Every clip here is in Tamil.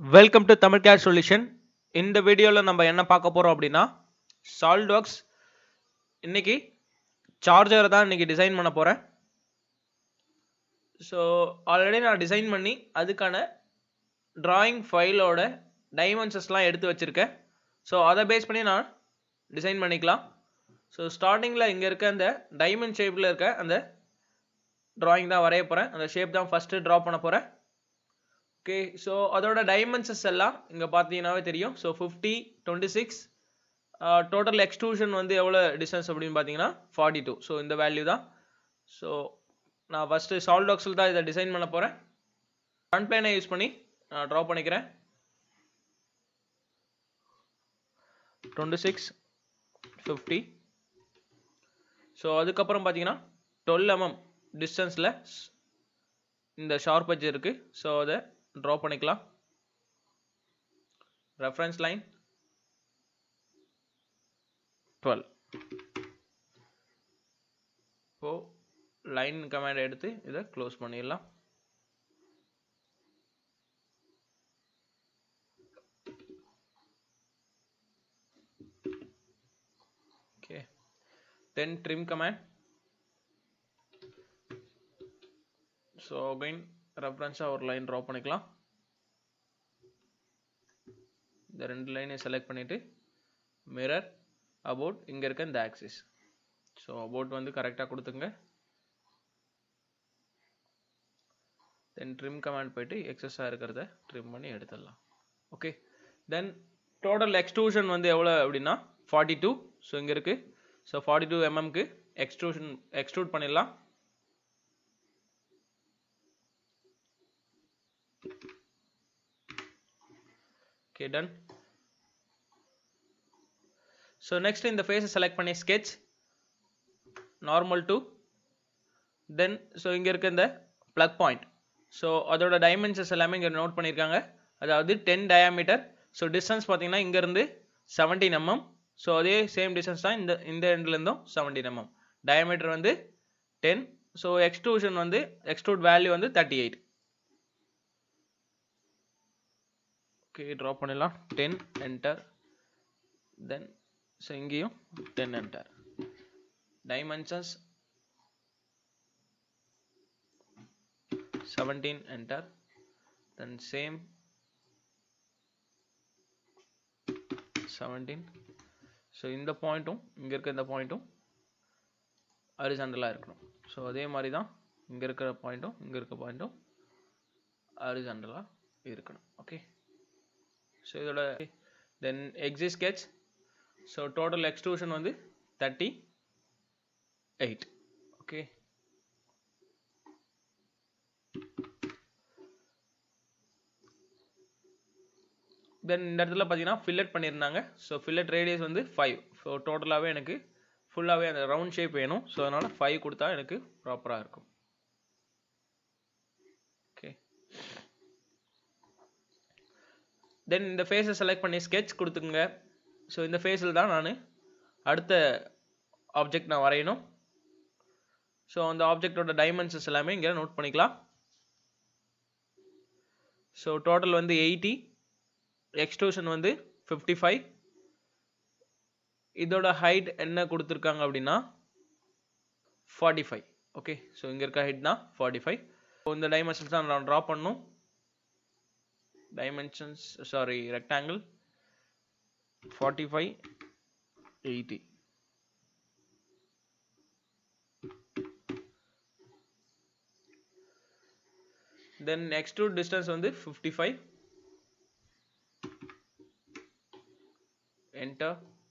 welcome to Tamil care solution இந்த வீடியோவில் நம்ம என்ன பார்க்க போகிறோம் அப்படின்னா சால்ட்ஒர்க்ஸ் இன்னைக்கு சார்ஜரை தான் இன்னைக்கு டிசைன் பண்ண போகிறேன் ஸோ ஆல்ரெடி நான் டிசைன் பண்ணி அதுக்கான drawing ஃபைலோட டைமென்ஷன்ஸ்லாம் எடுத்து வச்சுருக்கேன் ஸோ அதை பேஸ் பண்ணி நான் டிசைன் பண்ணிக்கலாம் ஸோ ஸ்டார்டிங்கில் இங்கே இருக்க அந்த டைமண்ட் ஷேப்பில் இருக்க அந்த drawing தான் வரைய போகிறேன் அந்த ஷேப் தான் ஃபஸ்ட்டு ட்ரா பண்ண போகிறேன் ஓகே ஸோ அதோட டைமென்ஷன்ஸ் எல்லாம் இங்கே பார்த்தீங்கன்னாவே தெரியும் so fifty twenty six total extrusion வந்து எவ்வளோ டிஸ்டன்ஸ் அப்படின்னு பார்த்தீங்கன்னா ஃபார்ட்டி டூ ஸோ இந்த வேல்யூ தான் ஸோ நான் ஃபஸ்ட்டு சால்டாக்ஸில் தான் இதை டிசைன் பண்ண போகிறேன் ஃப்ரண்ட் பிளேனை யூஸ் பண்ணி நான் ட்ரா பண்ணிக்கிறேன் டுவெண்ட்டி சிக்ஸ் ஃபிஃப்டி ஸோ அதுக்கப்புறம் பார்த்தீங்கன்னா டுவெல் எம்எம் டிஸ்டன்ஸில் இந்த ஷார்ப் எட்ஜ் இருக்குது ஸோ அதை ட்ரா பண்ணிக்கலாம் ரெஃபரன்ஸ் லைன் டுவெல் இப்போ லைன் கமாண்ட் எடுத்து இதை க்ளோஸ் பண்ணிடலாம் okay then trim command so again ரெஃபரன்ஸாக ஒரு லைன் ட்ரா பண்ணிக்கலாம் இந்த ரெண்டு லைனையும் செலக்ட் பண்ணிவிட்டு மிரர் அபவுட் இங்கே இருக்க இந்த ஆக்சிஸ் ஸோ அபவுட் வந்து கரெக்டாக கொடுத்துங்க தென் ட்ரிம் கமாண்ட் போயிட்டு எக்ஸஸாக இருக்கிறத ட்ரிம் பண்ணி எடுத்துடலாம் ஓகே தென் டோட்டல் எக்ஸ்ட்ரூஷன் வந்து எவ்வளோ அப்படின்னா ஃபார்ட்டி டூ ஸோ இங்கே இருக்குது ஸோ ஃபார்ட்டி டூ எம்எம்க்கு எக்ஸ்ட்ரூஷன் எக்ஸ்ட்ரூட் பண்ணிடலாம் okay done so next இந்த face select பண்ணி sketch normal to then so இங்க இருக்க இந்த plug point so அதோட dimensions எல்லாமே இங்க நோட் பண்ணிருக்காங்க அதாவது 10 diameter so distance பாத்தீங்கன்னா இங்க இருந்து 17 mm so அதே சேம் distance தான் இந்த இந்த எண்ட்ல இருந்தும் 17 mm diameter வந்து 10 so extrusion வந்து extrude value வந்து 38 ஓகே ட்ரா பண்ணிடலாம் டென் என்டர் தென் ஸோ இங்கேயும் ten enter dimensions seventeen enter then same seventeen so இந்த பாயிண்ட்டும் இங்கே இருக்க இந்த பாயிண்ட்டும் அரிசண்டலாக இருக்கணும் ஸோ அதே மாதிரி தான் இங்கே இருக்கிற பாயிண்ட்டும் இங்கே இருக்க பாயிண்ட்டும் அரிசண்டலாக இருக்கணும் ஓகே ஸோ இதோட then exit sketch so total extrusion வந்து தேர்ட்டி எயிட் ஓகே தென் இந்த இடத்துல பார்த்தீங்கன்னா ஃபில்லட் பண்ணியிருந்தாங்க ஸோ ஃபில்லட் ரேடியஸ் வந்து ஃபைவ் ஸோ டோட்டலாகவே எனக்கு ஃபுல்லாகவே அந்த ரவுண்ட் ஷேப் வேணும் ஸோ அதனால் ஃபைவ் கொடுத்தா எனக்கு ப்ராப்பராக இருக்கும் ஓகே தென் இந்த ஃபேஸை செலக்ட் பண்ணி ஸ்கெட்ச் கொடுத்துங்க ஸோ இந்த ஃபேஸில் தான் நான் அடுத்த ஆப்ஜெக்ட் நான் வரையணும் ஸோ அந்த ஆப்ஜெக்டோட டைமென்ஷன்ஸ் எல்லாமே இங்கே நோட் பண்ணிக்கலாம் ஸோ டோட்டல் வந்து எயிட்டி எக்ஸ்ட்ரூஷன் வந்து ஃபிஃப்டி ஃபைவ் இதோட ஹைட் என்ன கொடுத்துருக்காங்க அப்படின்னா ஃபார்ட்டி ஃபைவ் ஓகே ஸோ இங்கே இருக்க ஹைட் தான் ஃபார்ட்டி ஃபைவ் இந்த டைமென்ஷன்ஸ் தான் நான் ட்ரா பண்ணணும் dimensions sorry rectangle 45 80 then extrude distance வந்து 55 enter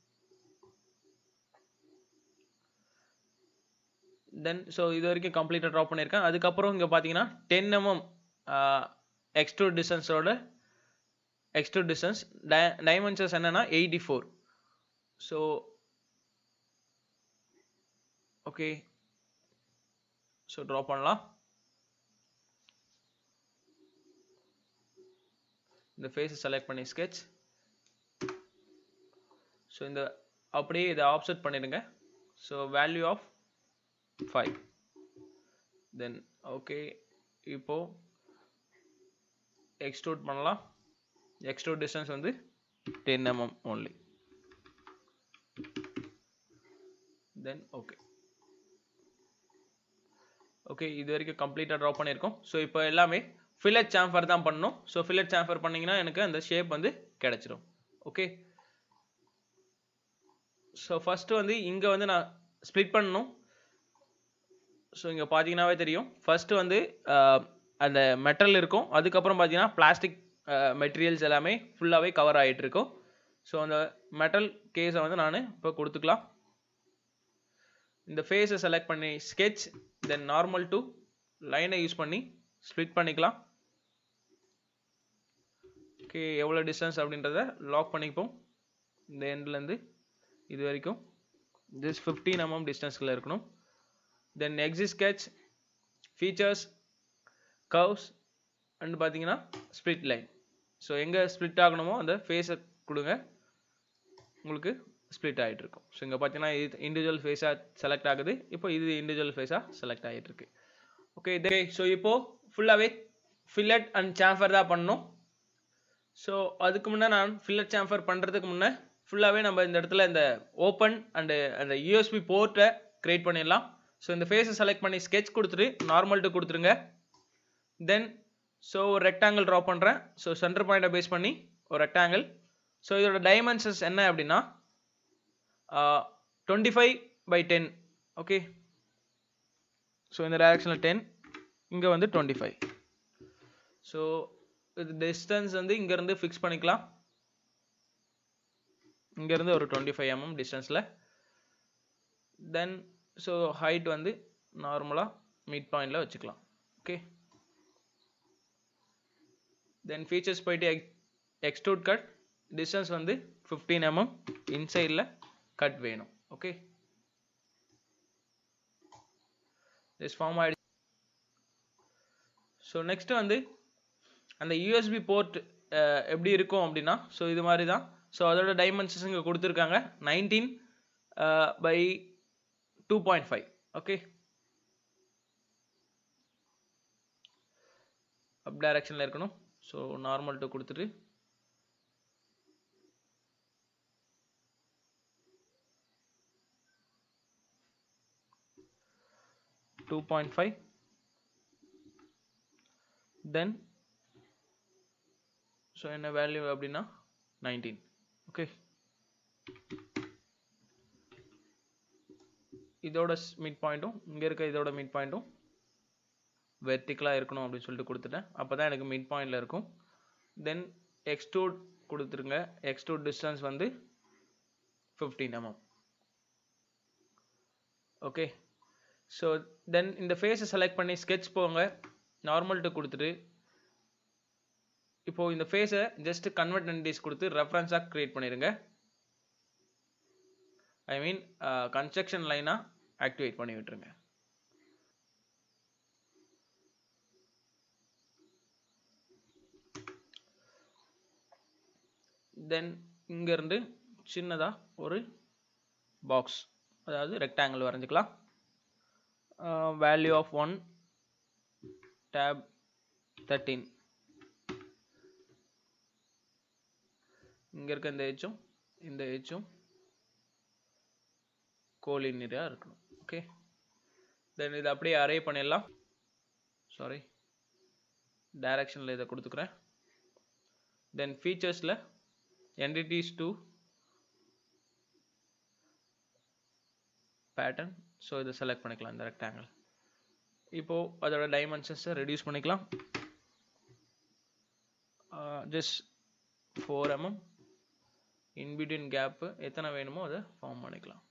then so இது வரைக்கும் கம்ப்ளீட்டாக ட்ரா பண்ணியிருக்கேன் அதுக்கப்புறம் இங்கே பார்த்தீங்கன்னா டென் எம்எம் எக்ஸ்ட்ரூட் டிஸ்டன்ஸோட எக்ஸ்ட்ரூட் டிஸ்டன்ஸ் டைமென்ஷன்ஸ் என்னன்னா eighty four so okay so draw பண்ணலாம் இந்த ஃபேஸை செலக்ட் பண்ணி ஸ்கெச் ஸோ இந்த அப்படியே இதை ஆப்செட் பண்ணிடுங்க so value of five then okay இப்போ எக்ஸ்ட்ரூட் பண்ணலாம் எக்ஸ்ட்ரூட் டிஸ்டன்ஸ் வந்து ten mm only then okay okay இது வரைக்கும் கம்ப்ளீட்டாக ட்ரா பண்ணியிருக்கோம் ஸோ இப்போ எல்லாமே ஃபில்லட் சாம்பர் தான் பண்ணணும் ஸோ ஃபில்லட் சாம்பர் பண்ணிங்கன்னா எனக்கு அந்த ஷேப் வந்து கிடைச்சிரும் ஓகே ஸோ ஃபஸ்ட்டு வந்து இங்கே வந்து நான் ஸ்ப்ளிட் பண்ணணும் ஸோ இங்கே பார்த்தீங்கன்னாவே தெரியும் ஃபஸ்ட்டு வந்து ஆஹ், அந்த மெட்டல் இருக்கும் அதுக்கப்புறம் பார்த்தீங்கன்னா பிளாஸ்டிக் மெட்டீரியல்ஸ் எல்லாமே ஃபுல்லாகவே கவர் ஆகிட்டு இருக்கும் ஸோ அந்த மெட்டல் கேஸை வந்து நான் இப்போ கொடுத்துக்கலாம் இந்த ஃபேஸை செலக்ட் பண்ணி ஸ்கெட்ச் தென் நார்மல் டு லைனை யூஸ் பண்ணி ஸ்ப்ளிட் பண்ணிக்கலாம் ஓகே எவ்வளோ டிஸ்டன்ஸ் அப்படின்றத லாக் பண்ணிப்போம் இந்த எண்ட்லேருந்து இது வரைக்கும் திஸ் ஃபிஃப்டீன் எம்எம் டிஸ்டன்ஸில் இருக்கணும் then exit sketch features curves and பார்த்தீங்கன்னா ஸ்ப்ளிட் லைன் ஸோ எங்கே ஸ்ப்ளிட் ஆகணுமோ அந்த ஃபேஸை கொடுங்க உங்களுக்கு ஸ்ப்ளிட் ஆகிட்டு இருக்கும் ஸோ இங்கே பார்த்தீங்கன்னா இது இண்டிவிஜுவல் ஃபேஸாக செலக்ட் ஆகுது இப்போ இது இண்டிவிஜுவல் ஃபேஸாக செலக்ட் ஆகிட்டு இருக்கு ஓகே இதே ஸோ இப்போ ஃபுல்லாகவே ஃபில்லட் அண்ட் சாம்பர் தான் பண்ணணும் ஸோ அதுக்கு முன்னே நான் ஃபில்லட் சாம்பர் பண்ணுறதுக்கு முன்னே ஃபுல்லாகவே நம்ம இந்த இடத்துல இந்த ஓப்பன் அண்டு அந்த யூஎஸ்பி போர்ட்டை க்ரியேட் பண்ணிடலாம் ஸோ இந்த ஃபேஸை செலக்ட் பண்ணி ஸ்கெட்ச் கொடுத்துட்டு நார்மல் டு கொடுத்துருங்க தென் ஸோ ஒரு ரெக்டாங்கிள் ட்ரா பண்ணுறேன் ஸோ சென்டர் பாயிண்ட்டை பேஸ் பண்ணி ஒரு ரெக்டாங்கிள் ஸோ இதோட டைமென்ஷன்ஸ் என்ன அப்படின்னா twenty five by ten okay so இந்த டைரக்ஷனில் டென் இங்கே வந்து டுவெண்ட்டி ஃபைவ் ஸோ இது டிஸ்டன்ஸ் வந்து இங்கேருந்து ஃபிக்ஸ் பண்ணிக்கலாம் இங்கேருந்து ஒரு டுவெண்ட்டி ஃபைவ் எம்எம் டிஸ்டன்ஸில் தென் ஸோ ஹைட் வந்து நார்மலாக மிட் பாயிண்டில் வச்சுக்கலாம் ஓகே தென் ஃபீச்சர்ஸ் போயிட்டு எக் எக்ஸ்ட்ரூட் கட் டிஸ்டன்ஸ் வந்து ஃபிஃப்டீன் எம்எம் இன்சைடில் கட் வேணும் ஓகே திஸ் ஃபார்ம் ஆயிடுச்சு ஸோ நெக்ஸ்ட் வந்து அந்த யூஎஸ்பி போர்ட் எப்படி இருக்கும் அப்படின்னா ஸோ இது மாதிரி தான் ஸோ அதோட டைமென்ஷன்ஸ் இங்கே கொடுத்துருக்காங்க nineteen by two point five okay up டைரக்ஷனில் இருக்கணும் ஸோ நார்மல் டு கொடுத்துட்டு two point five then so என்ன வேல்யூ அப்படின்னா நைன்டீன் ஓகே இதோட மிட் பாயிண்ட்டும் இங்கே இருக்க இதோட மிட் பாயிண்ட்டும் வெர்டிக்கலாக இருக்கணும் அப்படின்னு சொல்லிட்டு கொடுத்துட்டேன் அப்போ தான் எனக்கு மிட் பாயிண்டில் இருக்கும் தென் எக்ஸ்ட்ரூட் கொடுத்துருங்க எக்ஸ்ட்ரூட் டிஸ்டன்ஸ் வந்து fifteen mm okay so then இந்த ஃபேஸை செலக்ட் பண்ணி ஸ்கெட்ச் போங்க நார்மல் டு கொடுத்துட்டு இப்போ இந்த ஃபேஸை ஜஸ்ட் கன்வெர்ட் என்டிஸ் கொடுத்து ரெஃபரன்ஸாக க்ரியேட் பண்ணிடுங்க ஐ மீன் கன்ஸ்ட்ரக்ஷன் லைனாக ஆக்டிவேட் பண்ணி விட்டுருங்க தென் இங்கேருந்து சின்னதாக ஒரு பாக்ஸ் அதாவது ரெக்டாங்கிள் வரைஞ்சிக்கலாம் value of one tab thirteen இங்கே இருக்க இந்த ஏச்சும் இந்த ஏச்சும் கோலினியராக இருக்கணும் ஓகே தென் இதை அப்படியே அரே பண்ணிடலாம் சாரி டைரக்ஷனில் இதை கொடுத்துக்கிறேன் தென் ஃபீச்சர்ஸில் entities to pattern ஸோ இதை செலக்ட் பண்ணிக்கலாம் இந்த ரெக்டாங்கிள் இப்போது அதோட டைமென்ஷன்ஸை ரெடியூஸ் பண்ணிக்கலாம் just four mm in between gap எத்தனை வேணுமோ அதை ஃபார்ம் பண்ணிக்கலாம்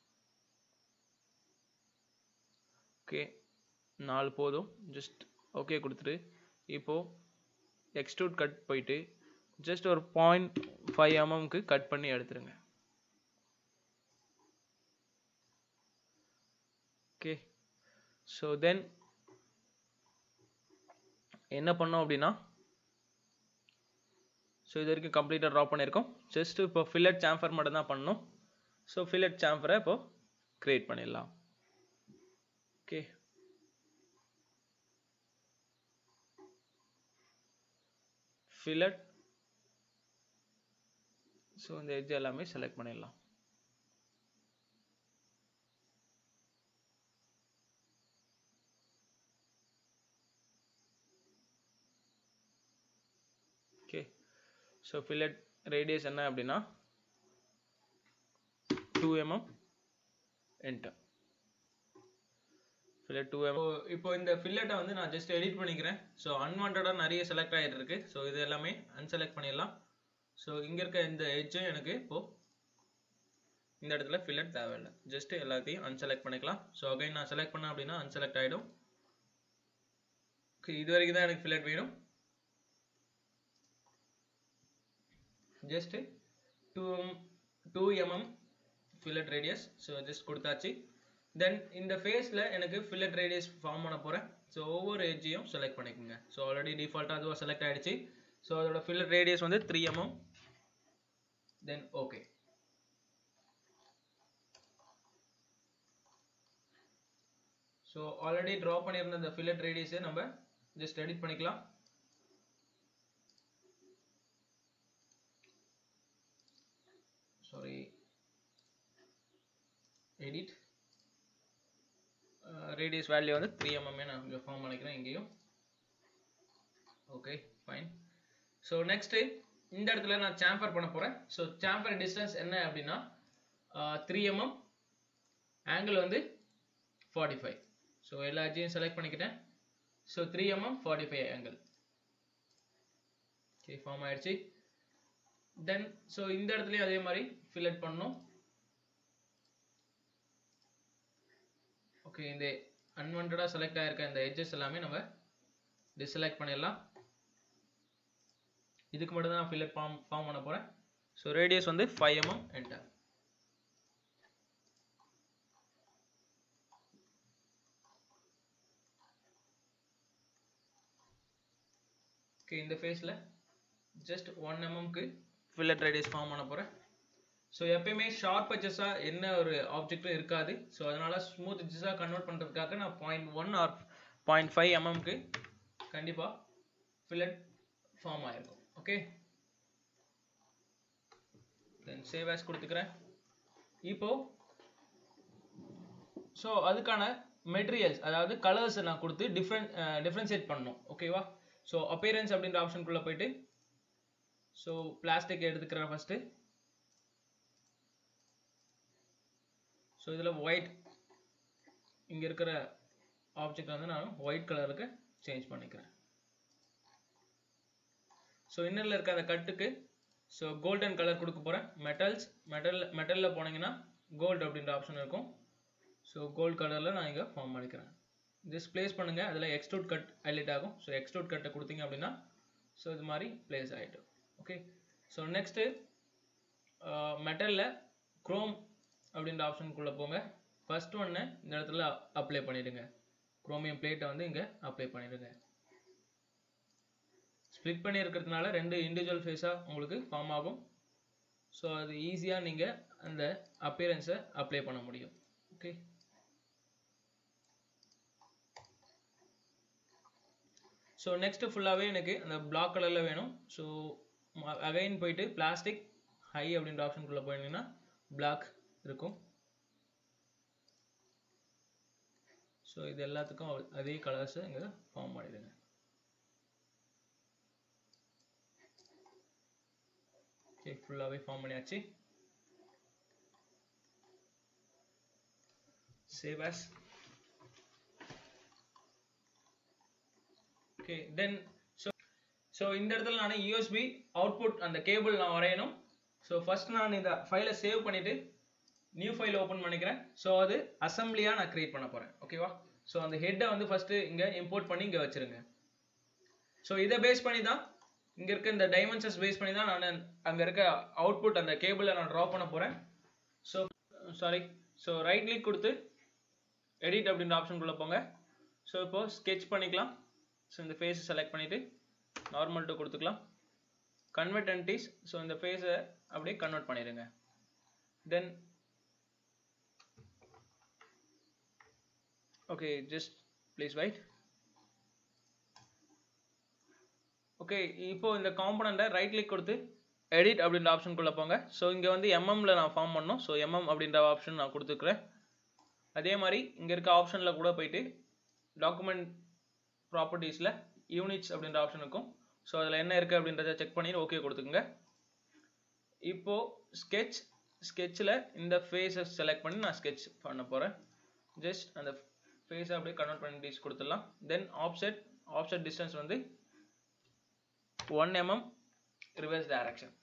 ஓகே நாலு போதும் ஜஸ்ட் ஓகே கொடுத்துட்டு இப்போது எக்ஸ்ட்ரூட் கட் போயிட்டு ஜஸ்ட் ஒரு பாயிண்ட் ஃபைவ் எம்எம்க்கு கட் பண்ணி எடுத்துருங்க ஓகே ஸோ தென் என்ன பண்ணோம் அப்படின்னா ஸோ இது வரைக்கும் கம்ப்ளீட்டாக ட்ரா பண்ணியிருக்கோம் ஜஸ்ட் இப்போ ஃபில்லட் சாம்பர் மட்டும் தான் பண்ணணும் ஸோ ஃபில்லட் சாம்பரை இப்போ க்ரியேட் பண்ணிடலாம் ஓகே ஃபில்லட் ஸோ இந்த எட்ஜ் எல்லாமே செலக்ட் பண்ணிடலாம் ஓகே ஸோ ஃபில்லட் ரேடியஸ் என்ன அப்படின்னா two mm enter fillet two mm இப்போ இந்த ஃபில்லட்டை வந்து நான் ஜஸ்ட் எடிட் பண்ணிக்கிறேன் ஸோ அன்வான்டாக நிறைய செலக்ட் ஆகிட்டு இருக்கு ஸோ இது எல்லாமே அன்செலக்ட் பண்ணிடலாம் ஸோ இங்கே இருக்க இந்த எட்ஜும் எனக்கு இப்போது இந்த இடத்துல ஃபில்லட் தேவையில்லை ஜஸ்ட் எல்லாத்தையும் அன்செலக்ட் பண்ணிக்கலாம் ஸோ அகைன் நான் செலக்ட் பண்ணேன் அப்படின்னா அன்செலக்ட் ஆகிடும் ஓகே இது வரைக்கும் தான் எனக்கு ஃபில்லட் வேணும் just two two mm fillet radius so just கொடுத்தாச்சு தென் இந்த ஃபேஸில் எனக்கு ஃபில்லட் ரேடியஸ் ஃபார்ம் பண்ண போகிறேன் ஸோ ஒவ்வொரு எட்ஜையும் செலக்ட் பண்ணிக்கோங்க ஸோ ஆல்ரெடி டிஃபால்ட்டாக அதுவாக செலக்ட் ஆகிடுச்சு ஸோ அதோட ஃபில்லட் ரேடியஸ் வந்து three mm then okay so already draw பண்ணியிருந்த இந்த ஃபில்லட் ரேடியஸை நம்ம ஜஸ்ட் எடிட் பண்ணிக்கலாம் சாரி எடிட் ரேடியஸ் வேல்யூ வந்து த்ரீ எம்எம்ஏ நான் இங்கே ஃபார்ம் பண்ணிக்கிறேன் இங்கேயும் ஓகே ஃபைன் ஸோ நெக்ஸ்ட்டு இந்த இடத்துல நான் சாம்பர் பண்ண போகிறேன் ஸோ சாம்பர் டிஸ்டன்ஸ் என்ன அப்படின்னா த்ரீ எம்எம் ஆங்கிள் வந்து ஃபார்ட்டி ஃபைவ் ஸோ எல்லா எட்ஜையும் செலக்ட் பண்ணிக்கிட்டேன் so three mm forty five angle okay form ஆயிடுச்சு தென் ஸோ இந்த இடத்துலையும் அதே மாதிரி ஃபில்லட் பண்ணணும் ஓகே இந்த அன்வான்டாக செலக்ட் ஆகிருக்க இந்த எட்ஜஸ் எல்லாமே நம்ம டிஸ்செலக்ட் பண்ணிடலாம் இதுக்கு மட்டும் தான் ஃபில்லட் ஃபார்ம் ஃபார்ம் பண்ண போகிறேன் ஸோ ரேடியஸ் வந்து ஃபைவ் எம்எம் என்டர் ஓகே இந்த ஃபேஸில் ஜஸ்ட் ஒன் எம்எம்க்கு ஃபில்லட் ரேடியஸ் ஃபார்ம் பண்ண போகிறேன் ஸோ எப்பயுமே ஷார்ப் எட்ஜஸாக என்ன ஒரு ஆப்ஜெக்டும் இருக்காது ஸோ அதனால் ஸ்மூத் எட்ஜஸாக கன்வெர்ட் பண்ணுறதுக்காக நான் point one or point five எம்எம்க்கு கண்டிப்பாக ஃபில்லட் ஃபார்ம் ஆகிருக்கும் ஓகே தென் சேவ் ஆஸ் கொடுத்துக்கிறேன் இப்போ ஸோ அதுக்கான மெட்டீரியல்ஸ் அதாவது கலர்ஸ் நான் கொடுத்து டிஃப்ரெண்ட் டிஃப்ரென்ஷியேட் பண்ணணும் ஓகேவா ஸோ அப்பியரன்ஸ் அப்படின்ற ஆப்ஷனுக்குள்ளே போயிட்டு ஸோ பிளாஸ்டிக் எடுத்துக்கிறேன் ஃபஸ்ட்டு ஸோ இதில் ஒயிட் இங்கே இருக்கிற ஆப்ஜெக்ட் வந்து நான் ஒயிட் கலருக்கு சேஞ்ச் பண்ணிக்கிறேன் ஸோ இன்னரில் இருக்க அந்த கட்டுக்கு ஸோ கோல்டன் கலர் கொடுக்க போகிறேன் மெட்டல்ஸ் மெட்டல் மெட்டலில் போனீங்கன்னா கோல்டு அப்படின்ற ஆப்ஷன் இருக்கும் ஸோ கோல்டு கலரில் நான் இங்கே ஃபார்ம் பண்ணிக்கிறேன் ஜஸ்ட் ப்ளேஸ் பண்ணுங்கள் அதில் எக்ஸ்ட்ரூட் கட் ஹைலைட் ஆகும் ஸோ எக்ஸ்ட்ரூட் கட்டை கொடுத்தீங்க அப்படின்னா ஸோ இது மாதிரி ப்ளேஸ் ஆகிடும் ஓகே ஸோ நெக்ஸ்ட்டு மெட்டலில் க்ரோம் அப்படின்ற ஆப்ஷனுக்குள்ளே போங்க ஃபர்ஸ்ட் ஒன்று இந்த இடத்துல அப்ளை பண்ணிடுங்க குரோமியம் பிளேட்டை வந்து இங்கே அப்ளை பண்ணிடுங்க ஸ்ப்ளிட் பண்ணி இருக்கிறதுனால ரெண்டு இண்டிவிஜுவல் ஃபேஸாக உங்களுக்கு ஃபார்ம் ஆகும் ஸோ அது ஈஸியாக நீங்கள் அந்த அப்பியரன்ஸை அப்ளை பண்ண முடியும் ஓகே ஸோ நெக்ஸ்ட் ஃபுல்லாகவே எனக்கு அந்த பிளாக் கலரில் வேணும் ஸோ அகைன் போயிட்டு பிளாஸ்டிக் ஹை அப்படின்ற ஆப்ஷனுக்குள்ளே போயிருந்தீங்கன்னா பிளாக் இருக்கும் ஸோ இது எல்லாத்துக்கும் அதே கலர்ஸை இங்கே ஃபார்ம் பண்ணிடுங்க ஓகே ஃபுல்லாகவே ஃபார்ம் பண்ணியாச்சு save as okay then so so இந்த இடத்துல நான் யூஎஸ்பி அவுட்புட் அந்த கேபிள் நான் வரையணும் ஸோ ஃபர்ஸ்ட் நான் இந்த ஃபைலை சேவ் பண்ணிவிட்டு நியூ ஃபைல் ஓப்பன் பண்ணிக்கிறேன் ஸோ அது அசம்பிளியாக நான் கிரியேட் பண்ண போகிறேன் ஓகேவா ஸோ அந்த ஹெட்டை வந்து ஃபஸ்ட்டு இங்கே இம்போர்ட் பண்ணி இங்கே வச்சுருங்க ஸோ இதை பேஸ் பண்ணி தான் இங்கே இருக்க இந்த டைமென்ஷன்ஸ் பேஸ் பண்ணி தான் நான் அங்கே இருக்க அவுட்புட் அந்த கேபிளை நான் ட்ரா பண்ண போகிறேன் so sorry so right click கொடுத்து எடிட் அப்படின்ற ஆப்ஷனுக்குள்ளே போங்க ஸோ இப்போ ஸ்கெட்ச் பண்ணிக்கலாம் ஸோ இந்த ஃபேஸை செலக்ட் பண்ணிவிட்டு நார்மல் டு கொடுத்துக்கலாம் கன்வெர்ட் என்டிஸ் ஸோ இந்த ஃபேஸை அப்படியே கன்வெர்ட் பண்ணிடுங்க then okay just please wait okay இப்போ இந்த காம்பனண்ட்டை ரைட் கிளிக் கொடுத்து எடிட் அப்படின்ற ஆப்ஷனுக்குள்ளே போங்க ஸோ இங்கே வந்து எம்எம்ல நான் ஃபார்ம் பண்ணோம் ஸோ எம்எம் அப்படின்ற ஆப்ஷன் நான் கொடுத்துருக்குறேன் அதே மாதிரி இங்கே இருக்க ஆப்ஷனில் கூட போயிட்டு டாக்குமெண்ட் ப்ராப்பர்ட்டிஸில் யூனிட்ஸ் அப்படின்ற ஆப்ஷன் இருக்கும் ஸோ அதில் என்ன இருக்குது அப்படின்றத செக் பண்ணி ஓகே கொடுத்துக்குங்க இப்போது ஸ்கெட்ச் ஸ்கெட்சில் இந்த ஃபேஸை செலக்ட் பண்ணி நான் ஸ்கெட்ச் பண்ண போகிறேன் ஜஸ்ட் அந்த ஃபேஸை அப்படியே கன்வெர்ட் பண்ணி டீஸ் கொடுத்துடலாம் தென் ஆப்செட் ஆப்செட் டிஸ்டன்ஸ் வந்து one mm reverse direction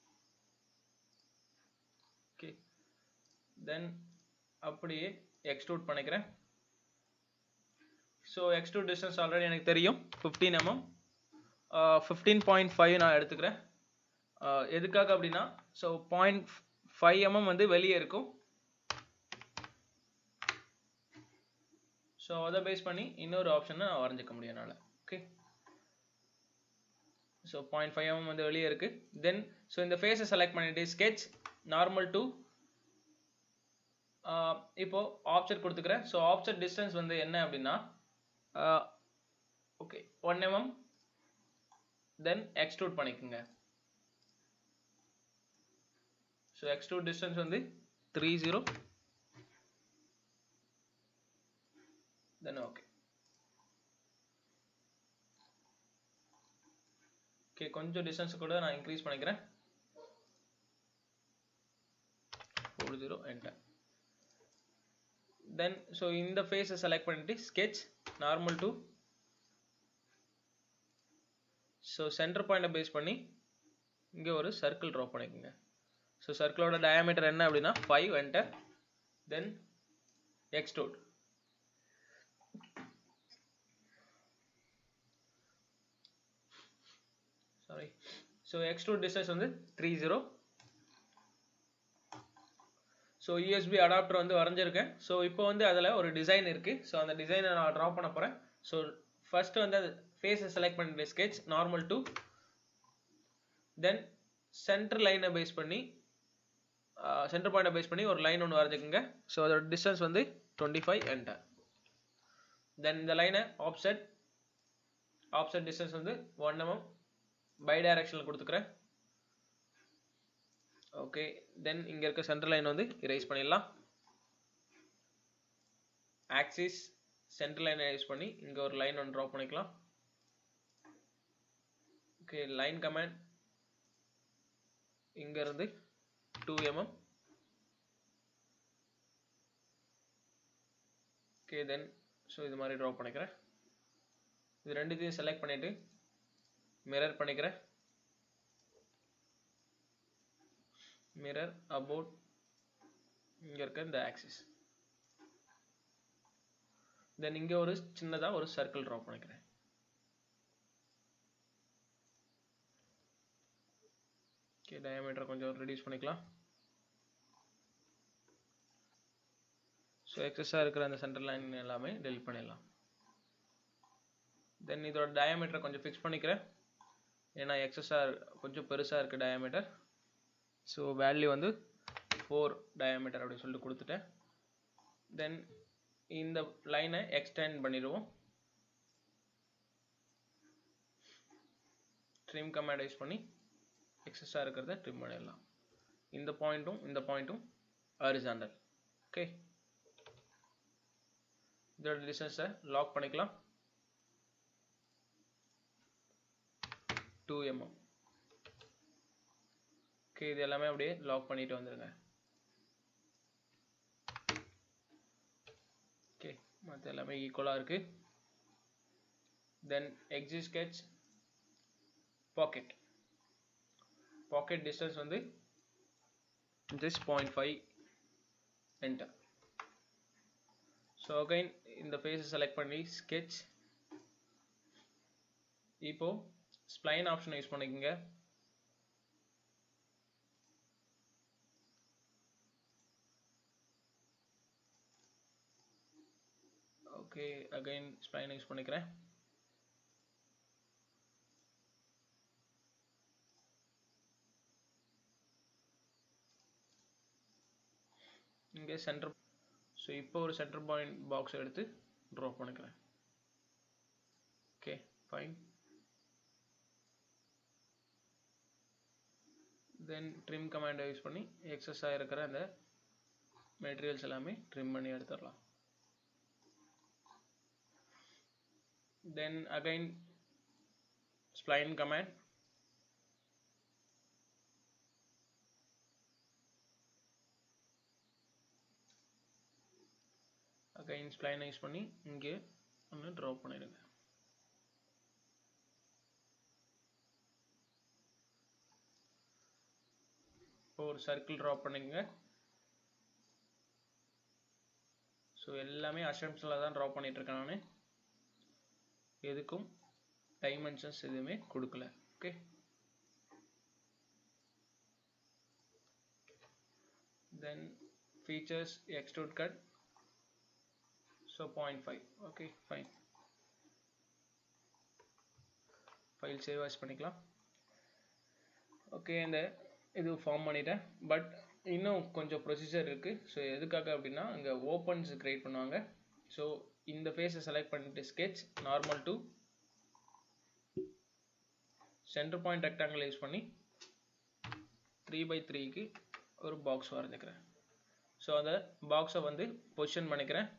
okay then அப்படியே எக்ஸ்ட்ரூட் பண்ணிக்கிறேன் ஸோ எக்ஸ்ட்ரூட் டிஸ்டன்ஸ் ஆல்ரெடி எனக்கு தெரியும் fifteen mm fifteen point five நான் எடுத்துக்கிறேன் எதுக்காக அப்படின்னா ஸோ பாயிண்ட் ஃபைவ் எம்எம் வந்து வெளியே இருக்கும் ஸோ அதை பேஸ் பண்ணி இன்னொரு ஆப்ஷனை நான் வரைஞ்சிக்க முடியும் என்னால் okay so point five mm வந்து வெளியே இருக்குது தென் ஸோ இந்த ஃபேஸை செலக்ட் பண்ணிட்டு ஸ்கெட்ச் நார்மல் டூ இப்போ ஆப்செட் கொடுத்துக்கிறேன் ஸோ ஆப்செட் டிஸ்டன்ஸ் வந்து என்ன அப்படின்னா okay one mm then extrude பண்ணிக்கோங்க ஸோ எக்ஸ்ட்ரூட் டிஸ்டன்ஸ் வந்து three zero then okay okay கொஞ்சம் டிஸ்டன்ஸ் கூட நான் இன்க்ரீஸ் பண்ணிக்கிறேன் four zero enter then so இந்த ஃபேஸை செலக்ட் பண்ணிட்டு sketch normal to so centre பாயிண்டை பேஸ் பண்ணி இங்கே ஒரு சர்க்கிள் ட்ரா பண்ணிக்கோங்க ஸோ சர்க்கிளோட டயாமீட்டர் என்ன அப்படின்னா five enter then extrude sorry so extrude distance வந்து three zero so USB adapter வந்து வரைஞ்சிருக்கேன் ஸோ இப்போ வந்து அதில் ஒரு டிசைன் இருக்குது ஸோ அந்த டிசைனை நான் ட்ரா பண்ண போகிறேன் ஸோ ஃபர்ஸ்ட் வந்து அது ஃபேஸை செலக்ட் பண்ணிட்டு sketch normal to then centre லைனை பேஸ் பண்ணி சென்டர் பாயிண்டை பேஸ் பண்ணி ஒரு லைன் ஒன்று வரைஞ்சிக்கோங்க ஸோ அதோட டிஸ்டன்ஸ் வந்து டுவெண்ட்டி ஃபைவ் என்டர் தென் இந்த லைனை ஆப்செட் ஆப்செட் டிஸ்டன்ஸ் வந்து ஒன் எம்எம் பை டைரக்ஷனில் கொடுத்துக்கிறேன் ஓகே தென் இங்கே இருக்க சென்டர் லைன் வந்து இரேஸ் பண்ணிடலாம் ஆக்சிஸ் சென்டர் லைனை யூஸ் பண்ணி இங்கே ஒரு லைன் ஒன்று ட்ரா பண்ணிக்கலாம் ஓகே லைன் கமெண்ட் இங்கேருந்து two mm okay then so இது மாதிரி ட்ரா பண்ணிக்கிறேன் இது ரெண்டுத்தையும் செலக்ட் பண்ணிவிட்டு மிரர் பண்ணிக்கிறேன் மிரர் அபவுட் இங்கே இருக்க இந்த ஆக்சிஸ் தென் இங்கே ஒரு சின்னதாக ஒரு சர்க்கிள் ட்ரா பண்ணிக்கிறேன் ஓகே டயாமீட்டர் கொஞ்சம் ரெடியூஸ் பண்ணிக்கலாம் ஸோ எக்ஸஸாக இருக்கிற அந்த சென்டர் லைன் எல்லாமே டெலிட் பண்ணிடலாம் தென் இதோட டயாமீட்டரை கொஞ்சம் ஃபிக்ஸ் பண்ணிக்கிறேன் ஏன்னா எக்ஸஸாக கொஞ்சம் பெருசாக இருக்குது டயாமீட்டர் ஸோ வேல்யூ வந்து ஃபோர் டயாமீட்டர் அப்படின்னு சொல்லிட்டு கொடுத்துட்டேன் தென் இந்த லைனை எக்ஸ்டெண்ட் பண்ணிடுவோம் ட்ரிம் கமாண்ட் யூஸ் பண்ணி எக்ஸஸாக இருக்கிறத ட்ரிம் பண்ணிடலாம் இந்த பாயிண்ட்டும் இந்த பாயிண்ட்டும் ஹரிசாண்டல் ஓகே இதோட டிஸ்டன்ஸை லாக் பண்ணிக்கலாம் டூ எம்எம் ஓகே இது எல்லாமே அப்படியே லாக் பண்ணிட்டு வந்துடுங்க ஓகே மற்ற எல்லாமே ஈக்குவலாக இருக்கு then exit sketch pocket pocket distance வந்து just point five enter so again இந்த ஃபேஸை செலக்ட் பண்ணி ஸ்கெட்ச் இப்போ ஸ்ப்ளைன் ஆப்ஷன் யூஸ் பண்ணிக்கோங்க ஓகே அகைன் ஸ்ப்ளைன் யூஸ் பண்ணிக்கிறேன் இங்கே சென்டர் ஸோ இப்போ ஒரு சென்டர் பாயிண்ட் பாக்ஸ் எடுத்து ட்ரா பண்ணிக்கிறேன் ஓகே ஃபைன் தென் ட்ரிம் கமாண்டை யூஸ் பண்ணி எக்ஸஸாக இருக்கிற அந்த மெட்டீரியல்ஸ் எல்லாமே ட்ரிம் பண்ணி எடுத்துடலாம் then again spline command again spline use பண்ணி இங்கே ஒன்று ட்ரா பண்ணிடுங்க இப்போ ஒரு சர்க்கிள் ட்ரா பண்ணிக்கங்க ஸோ எல்லாமே அசம்ஷனில் தான் ட்ரா பண்ணிட்டு இருக்கேன் நான் எதுக்கும் டைமென்ஷன்ஸ் எதுவுமே கொடுக்கல okay then features extrude cut so point five okay fine file save as பண்ணிக்கலாம் ஓகே இந்த இது ஃபார்ம் பண்ணிட்டேன் பட் இன்னும் கொஞ்சம் ப்ரொசீஜர் இருக்குது ஸோ எதுக்காக அப்படின்னா இங்கே ஓப்பன்ஸ் க்ரியேட் பண்ணுவாங்க ஸோ இந்த ஃபேஸை செலக்ட் பண்ணிட்டு sketch normal to centre point rectangle use பண்ணி த்ரீ பை த்ரீக்கு ஒரு பாக்ஸ் வரைஞ்சிக்கிறேன் ஸோ அந்த பாக்ஸை வந்து பொசிஷன் பண்ணிக்கிறேன்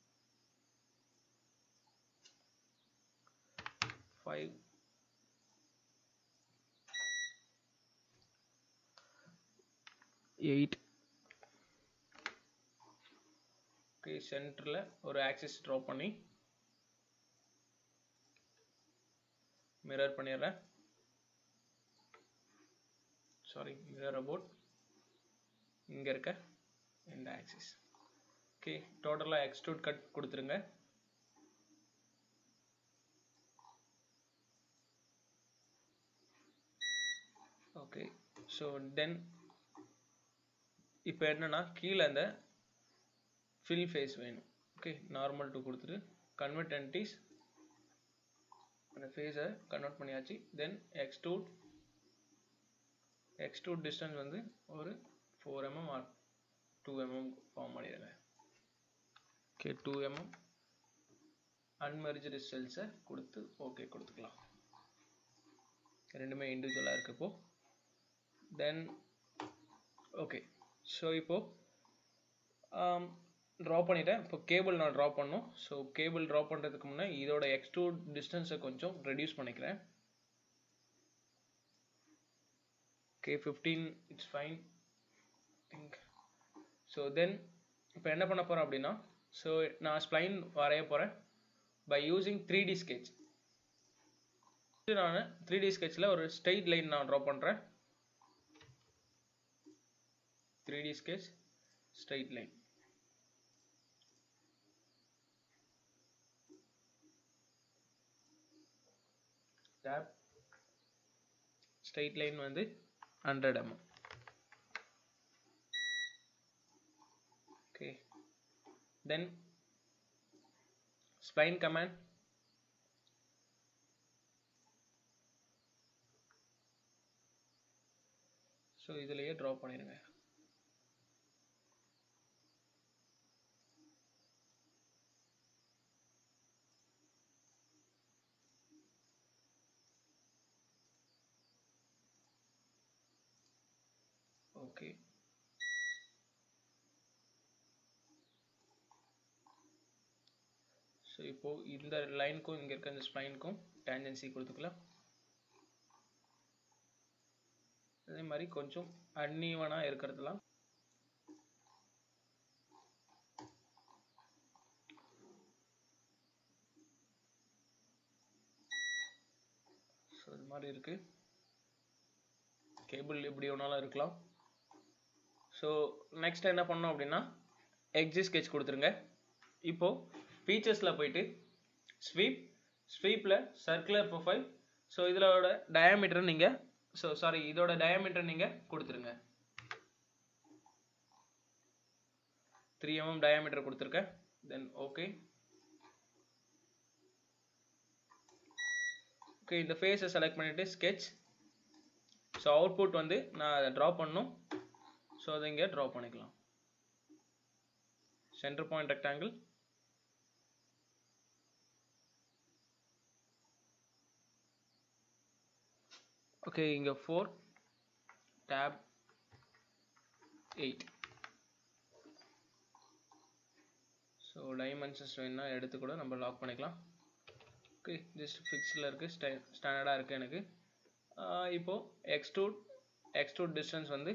ஃபைவ் எயிட் ஓகே சென்டரில் ஒரு ஆக்சிஸ் ட்ரா பண்ணி மிரர் பண்ணிடுறேன் சாரி மிரர் அபவுட் இங்கே இருக்க இந்த ஆக்சிஸ் ஓகே டோட்டலாக எக்ஸ்ட்ரூட் கட் கொடுத்துருங்க ஓகே ஸோ தென் இப்போ என்னன்னா கீழே அந்த ஃபில் ஃபேஸ் வேணும் ஓகே நார்மல் டூ கொடுத்துட்டு கன்வெர்ட் என்டிஸ் அந்த ஃபேஸை கன்வெர்ட் பண்ணியாச்சு தென் எக்ஸ்ட்ரூட் எக்ஸ்ட்ரூட் டிஸ்டன்ஸ் வந்து ஒரு four mm or two mm form பண்ணிடுங்க ஓகே டூ எம்எம் அன்மெரிஜடு செல்ஸை கொடுத்து ஓகே கொடுத்துக்கலாம் ரெண்டுமே இண்டிவிஜுவலாக இருக்கு இப்போ தென் ஓகே ஸோ இப்போ ட்ரா பண்ணிட்டேன் இப்போ கேபிள் நான் ட்ரா பண்ணணும் ஸோ கேபிள் ட்ரா பண்ணுறதுக்கு முன்னே இதோட எக்ஸ்ட்ரூட் டிஸ்டன்ஸை கொஞ்சம் ரெடியூஸ் பண்ணிக்கிறேன் okay fifteen it's fine think so then இப்போ என்ன பண்ண போகிறேன் அப்படின்னா ஸோ நான் ஸ்ப்ளைன் வரைய போகிறேன் by using three D sketch நான் த்ரீ டி ஸ்கெட்சில் ஒரு ஸ்ட்ரெயிட் லைன் நான் ட்ரா பண்ணுறேன் three D sketch straight line tab straight line வந்து hundred mm okay then spline command so இதுலயே ட்ரா பண்ணிடுங்க ஓகே ஸோ இப்போ இந்த லைனுக்கும் இங்கே இருக்க இந்த ஸ்ப்ளைனுக்கும் டேஞ்சன்சி கொடுத்துக்கலாம் அதே மாதிரி கொஞ்சம் அன்ஈவனாக இருக்கிறதுலாம் ஸோ இது மாதிரி இருக்கு கேபிள் எப்படி வேணாலும் இருக்கலாம் ஸோ நெக்ஸ்ட் என்ன பண்ணோம் அப்படின்னா எக்ஸி ஸ்கெச் கொடுத்துருங்க இப்போ ஃபீச்சர்ஸில் போயிட்டு ஸ்வீப் ஸ்வீப்பில் சர்க்குலர் ப்ரொஃபைல் ஸோ இதோட டயாமீட்டர் நீங்கள் ஸோ சாரி இதோட டயாமீட்டர் நீங்கள் கொடுத்துருங்க த்ரீ எம்எம் டயாமீட்டர் கொடுத்துருக்கேன் தென் ஓகே ஓகே இந்த ஃபேஸை செலக்ட் பண்ணிவிட்டு ஸ்கெச் ஸோ அவுட்புட் வந்து நான் அதை ட்ரா பண்ணும் ஸோ அதை இங்கே ட்ரா பண்ணிக்கலாம் சென்டர் பாயிண்ட் ரெக்டாங்கிள் ஓகே இங்கே four tab eight so dimensions வேணும்னா எடுத்து கூட நம்ம லாக் பண்ணிக்கலாம் ஓகே ஜஸ்ட் ஃபிக்ஸில் இருக்குது ஸ்டே ஸ்டாண்டர்டாக இருக்குது எனக்கு ஆஹ் இப்போ எக்ஸ்ட்ரூட் எக்ஸ்ட்ரூட் டிஸ்டன்ஸ் வந்து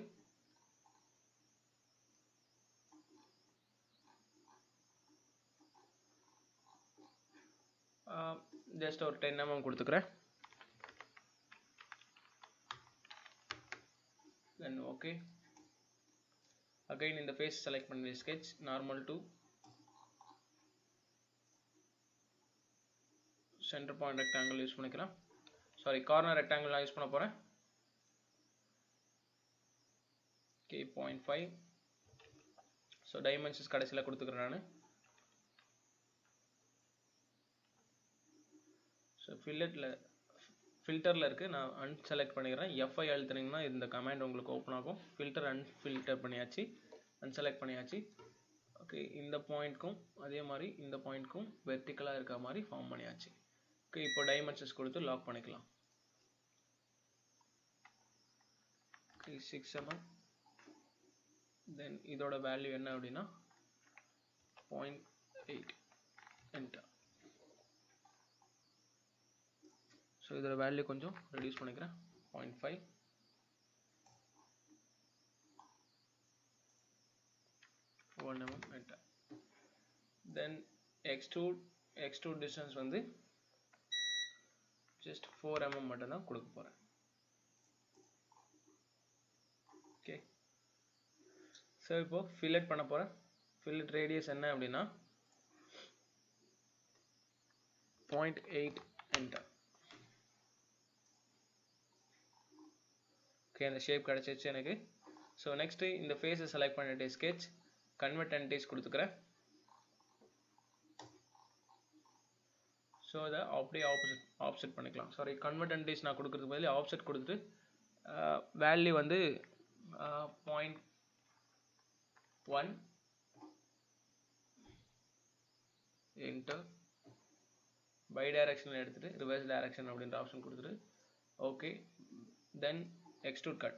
ஜஸ்ட் ஒரு டென் எம்எம் கொடுத்துக்கிறேன் தென் ஓகே அகைன் இந்த ஃபேஸ் செலக்ட் பண்ணி sketch normal to centre point rectangle use பண்ணிக்கலாம் சாரி கார்னர் ரெக்டாங்கிள் நான் யூஸ் பண்ண போகிறேன் okay point five so dimensions கடைசியில் கொடுத்துக்கிறேன் நான் ஸோ ஃபில்லட்டில் ஃபில்டரில் இருக்குது நான் அன்செலக்ட் பண்ணிக்கிறேன் எஃப்ஐ அழுத்துனீங்கன்னா இந்த கமாண்ட் உங்களுக்கு ஓப்பன் ஆகும் ஃபில்டர் அன்ஃபில்டர் பண்ணியாச்சு அன்செலக்ட் பண்ணியாச்சு ஓகே இந்த பாயிண்ட்க்கும் அதே மாதிரி இந்த பாயிண்ட்க்கும் வெர்டிக்கலாக இருக்க மாதிரி ஃபார்ம் பண்ணியாச்சு ஓகே இப்போ டைமென்ஷன்ஸ் கொடுத்து லாக் பண்ணிக்கலாம் ஓகே சிக்ஸ் எம்எம் தென் இதோட வேல்யூ என்ன அப்படின்னா பாயிண்ட் எயிட் என்டர் ஸோ இதோட வேல்யூ கொஞ்சம் ரெடியூஸ் பண்ணிக்கிறேன் point five one mm enter then extrude extrude distance வந்து ஜஸ்ட் ஃபோர் எம்எம் மட்டும் தான் கொடுக்க போகிறேன் ஓகே ஸோ இப்போ ஃபில்லட் பண்ண போகிறேன் ஃபில்லட் ரேடியஸ் என்ன அப்படின்னா பாயிண்ட் எயிட் என்டர் ஓகே அந்த ஷேப் கிடச்சிச்சு எனக்கு ஸோ நெக்ஸ்ட்டு இந்த ஃபேஸை செலக்ட் பண்ணிட்டு ஸ்கெச் கன்வெர்ட் அன்டேஸ் கொடுத்துக்கிறேன் ஸோ அதை அப்படியே ஆப்போசிட் ஆப்செட் பண்ணிக்கலாம் சாரி கன்வெர்ட் அன்டேஸ் நான் கொடுக்குறதுக்கு பதில் ஆப்செட் கொடுத்துட்டு வேல்யூ வந்து பாயிண்ட் ஒன் என்டர் பை டைரக்ஷனில் எடுத்துகிட்டு ரிவர்ஸ் டைரக்ஷன் அப்படின்ற ஆப்ஷன் கொடுத்துட்டு okay then extrude cut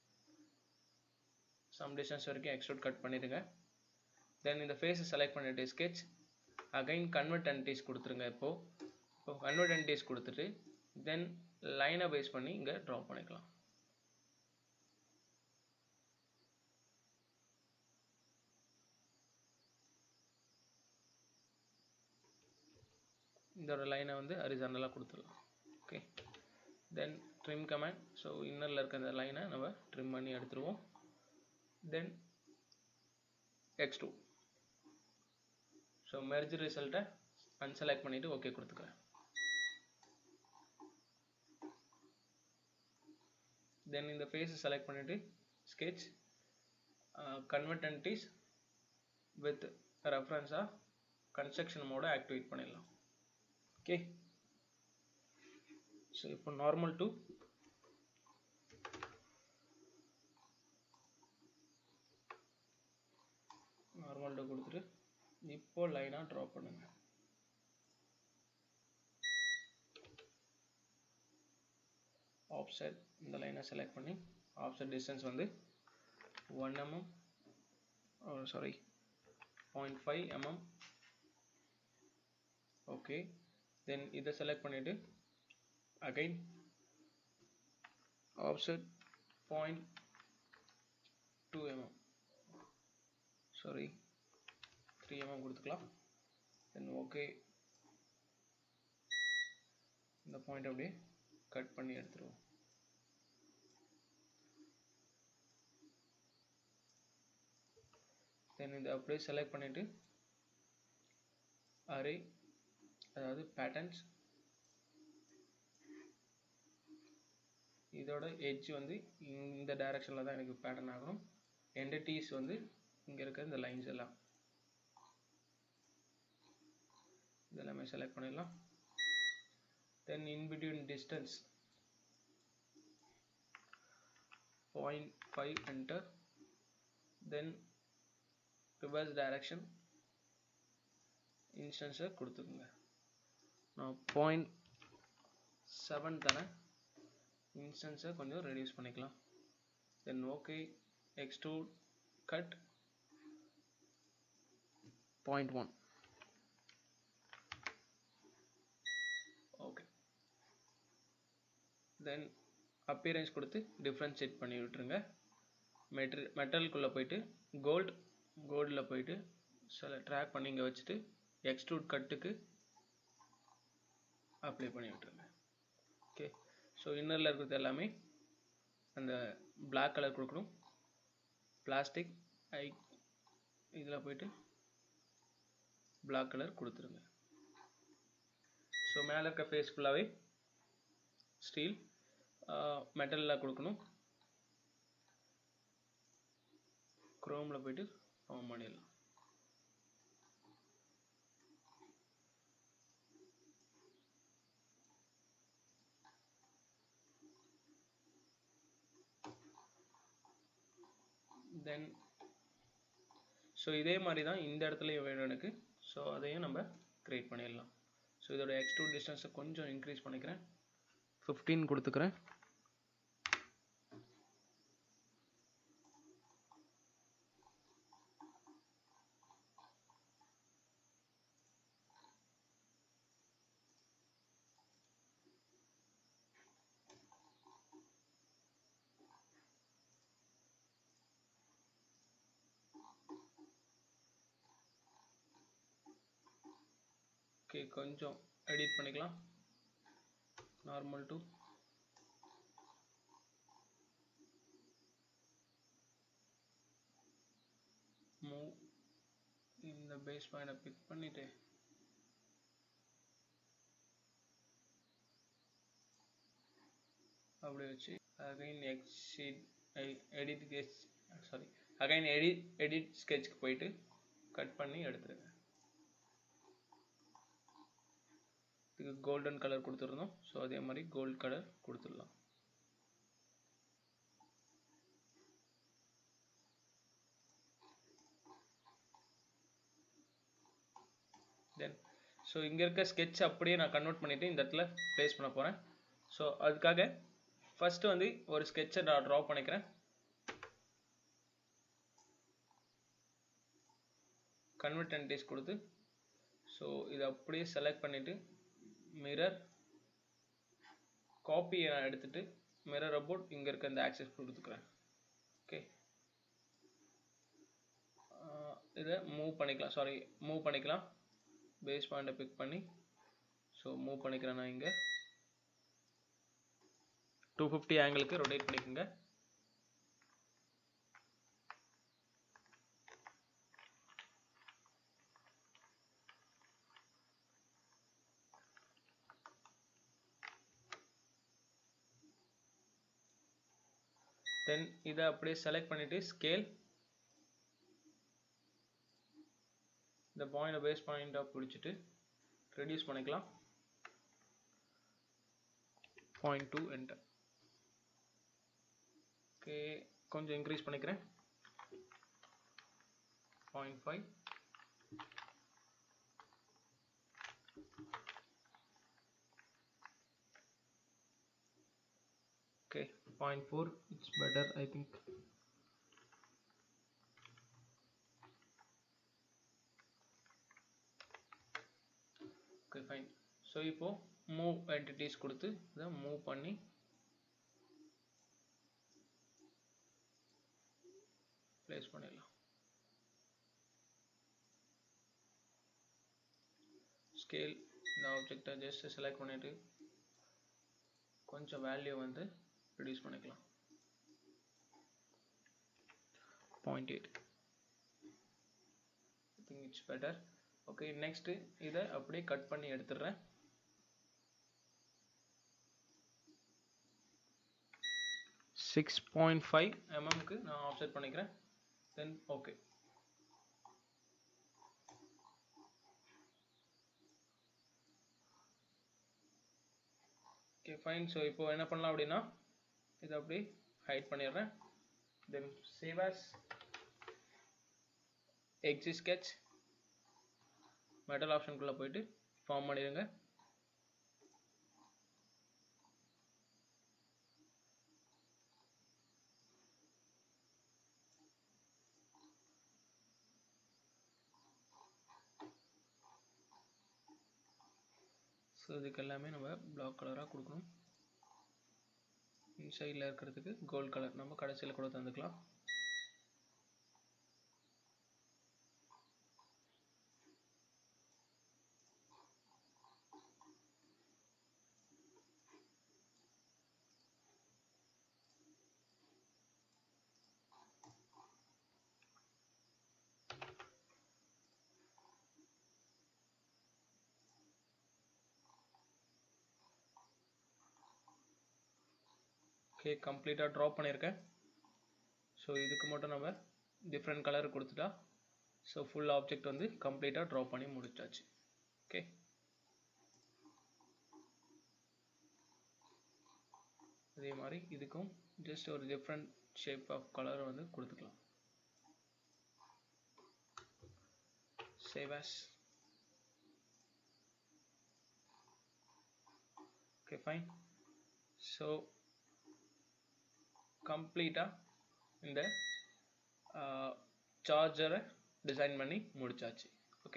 some distance வரைக்கும் எக்ஸ்ட்ரூட் கட் பண்ணிடுங்க தென் இந்த ஃபேஸை செலக்ட் பண்ணிட்டு ஸ்கெச் அகைன் கன்வெர்ட் அன்டீஸ் கொடுத்துருங்க இப்போது இப்போ கன்வெர்ட் அன்டீஸ் கொடுத்துட்டு தென் லைனை பேஸ் பண்ணி இங்கே ட்ரா பண்ணிக்கலாம் இதோட லைனை வந்து ஹரிசாண்டலாக கொடுத்துடலாம் okay then trim command so இன்னரில் இருக்க அந்த லைனை நம்ம ட்ரிம் பண்ணி எடுத்துருவோம் தென் எக்ஸ் டூ ஸோ மெர்ஜ் ரிசல்ட்டை அன்செலக்ட் பண்ணிவிட்டு ஓகே கொடுத்துக்கிறேன் தென் இந்த ஃபேஸை செலக்ட் பண்ணிவிட்டு ஸ்கெச் கன்வெர்ட் அன்டிஸ் வித் ரெஃபரன்ஸாக கன்ஸ்ட்ரக்ஷன் மோட ஆக்டிவேட் பண்ணிடலாம் ஓகே ஸோ இப்போ நார்மல் டு நார்மல் டு கொடுத்துட்டு இப்போ லைனாக ட்ரா பண்ணுங்க ஆப்செட் இந்த லைனை செலக்ட் பண்ணி ஆப்செட் டிஸ்டன்ஸ் வந்து one mm sorry point five mm okay then இதை செலக்ட் பண்ணிவிட்டு again offset point 2 mm sorry 3 mm கொடுத்துக்கலாம் then okay இந்த பாயிண்ட் அப்படியே கட் பண்ணி எடுத்துருவோம் தென் இதை அப்படியே செலக்ட் பண்ணிட்டு அரே அதாவது பேட்டர்ன்ஸ் இதோட எட்ஜ் வந்து இந்த டைரக்ஷனில் தான் எனக்கு பேட்டர்ன் ஆகணும் என்டிட்டிஸ் வந்து இங்கே இருக்க இந்த லைன்ஸ் எல்லாம் இதெல்லாமே செலக்ட் பண்ணிடலாம் then in between distance point five enter then reverse direction இன்ஸ்டன்ஸை கொடுத்துக்குங்க நான் பாயிண்ட் செவன் தரேன் இன்ஸ்டன்ஸை கொஞ்சம் ரெடியூஸ் பண்ணிக்கலாம் then okay extrude cut point one okay then appearance கொடுத்து டிஃப்ரென்ஷியேட் பண்ணி விட்டுருங்க மெட்டீரியல் மெட்டலுக்குள்ளே போயிட்டு கோல்டு கோல்டில் போயிட்டு சில ட்ராக் பண்ணி இங்கே வச்சுட்டு எக்ஸ்ட்ரூட் கட்டுக்கு அப்ளை பண்ணி விட்டுருங்க ஓகே ஸோ இன்னரில் இருக்கிறது எல்லாமே அந்த பிளாக் கலர் கொடுக்கணும் பிளாஸ்டிக் ஐ இதில் போயிட்டு பிளாக் கலர் கொடுத்துருங்க ஸோ மேலே இருக்க ஃபேஸ் ஃபுல்லாகவே ஸ்டீல் மெட்டலில் கொடுக்கணும் குரோமில் போயிட்டு ஆன் பண்ணிடலாம் தென் ஸோ இதே மாதிரி தான் இந்த இடத்துலையும் வேணும் எனக்கு ஸோ அதையும் நம்ம க்ரியேட் பண்ணிடலாம் ஸோ இதோட எக்ஸ்ட்ரூட் டிஸ்டன்ஸை கொஞ்சம் இன்க்ரீஸ் பண்ணிக்கிறேன் ஃபிஃப்டீன் கொடுத்துக்கிறேன் ஓகே கொஞ்சம் எடிட் பண்ணிக்கலாம் நார்மல் டு மூவ் இந்த பேஸ் பாயிண்டை பிக் பண்ணிட்டு அப்படி வச்சு again exit edit sketch sorry again edit edit ஸ்கெட்ச்க்கு போயிட்டு கட் பண்ணி எடுத்துருங்க இதுக்கு கோல்டன் கலர் கொடுத்துருந்தோம் ஸோ அதே மாதிரி கோல்ட் கலர் கொடுத்துடலாம் தென் ஸோ இங்கே இருக்க ஸ்கெட்ச் அப்படியே நான் கன்வெர்ட் பண்ணிவிட்டு இந்த இடத்துல ப்ளேஸ் பண்ண போகிறேன் ஸோ அதுக்காக ஃபஸ்ட்டு வந்து ஒரு ஸ்கெட்சை நான் ட்ரா பண்ணிக்கிறேன் கன்வெர்ட் என்டிஸ் கொடுத்து ஸோ இதை அப்படியே செலக்ட் பண்ணிவிட்டு மிரர் காப்பியை நான் எடுத்துட்டு மிரர் அபவுட் இங்கே இருக்க இந்த ஆக்சஸ் கொடுத்துக்கிறேன் ஓகே இதை மூவ் பண்ணிக்கலாம் சாரி மூவ் பண்ணிக்கலாம் பேஸ் பாயிண்டை பிக் பண்ணி ஸோ மூவ் பண்ணிக்கிறேன் நான் இங்கே டூ ஃபிஃப்டி ஆங்கிளுக்கு ரொட்டேட் பண்ணிக்கோங்க தென் இதை அப்படியே செலக்ட் பண்ணிட்டு ஸ்கேல் இந்த பாயிண்ட் பேஸ் பாயிண்டாக பிடிச்சிட்டு ரெடியூஸ் பண்ணிக்கலாம் பாயிண்ட் டூ என்டர் ஓகே கொஞ்சம் இன்க்ரீஸ் பண்ணிக்கிறேன் point five okay 0.4 it's better I think okay fine so இப்போ move entities கொடுத்து இதை move பண்ணி place பண்ணிடலாம் scale இந்த ஆப்ஜெக்டை ஜஸ்ட் செலக்ட் பண்ணிட்டு கொஞ்சம் வேல்யூ வந்து ரெடியூஸ் பண்ணிக்கலாம் point eight I think it's better okay next இதை அப்படியே கட் பண்ணி எடுத்துடுறேன் சிக்ஸ் பாயிண்ட் ஃபைவ் எம்எம்க்கு நான் ஆஃப்செட் பண்ணிக்கிறேன் then okay okay fine so இப்போ என்ன பண்ணலாம் அப்படின்னா இதை அப்படி ஹைட் பண்ணிடுறேன் தென் சேவ் ஆஸ் எக்ஸி ஸ்கெட்ச் மெட்டல் ஆப்ஷனுக்குள்ளே போயிட்டு ஃபார்ம் பண்ணிடுங்க ஸோ இதுக்கு எல்லாமே நம்ம பிளாக் கலராக கொடுக்கணும் இன்சைடில் இருக்கிறதுக்கு கோல்ட் கலர் நம்ம கடைசியில் கூட தந்துக்கலாம் ஓகே கம்ப்ளீட்டாக ட்ரா பண்ணியிருக்கேன் ஸோ இதுக்கு மட்டும் நம்ம டிஃப்ரெண்ட் கலர் கொடுத்துட்டா ஸோ ஃபுல் ஆப்ஜெக்ட் வந்து கம்ப்ளீட்டாக ட்ரா பண்ணி முடிச்சாச்சு ஓகே அதே மாதிரி இதுக்கும் ஜஸ்ட் ஒரு டிஃப்ரெண்ட் ஷேப் ஆஃப் கலர் வந்து கொடுத்துக்கலாம் save as okay fine so கம்ப்ளீட்டாக இந்த சார்ஜரை டிசைன் பண்ணி முடிச்சாச்சு ஓகே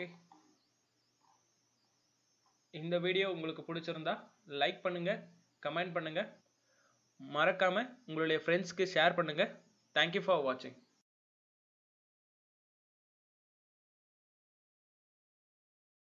இந்த வீடியோ உங்களுக்கு பிடிச்சிருந்தா லைக் பண்ணுங்க கமெண்ட் பண்ணுங்க மறக்காம உங்களுடைய ஃப்ரெண்ட்ஸ்க்கு ஷேர் பண்ணுங்க தேங்க்யூ ஃபார் வாட்சிங்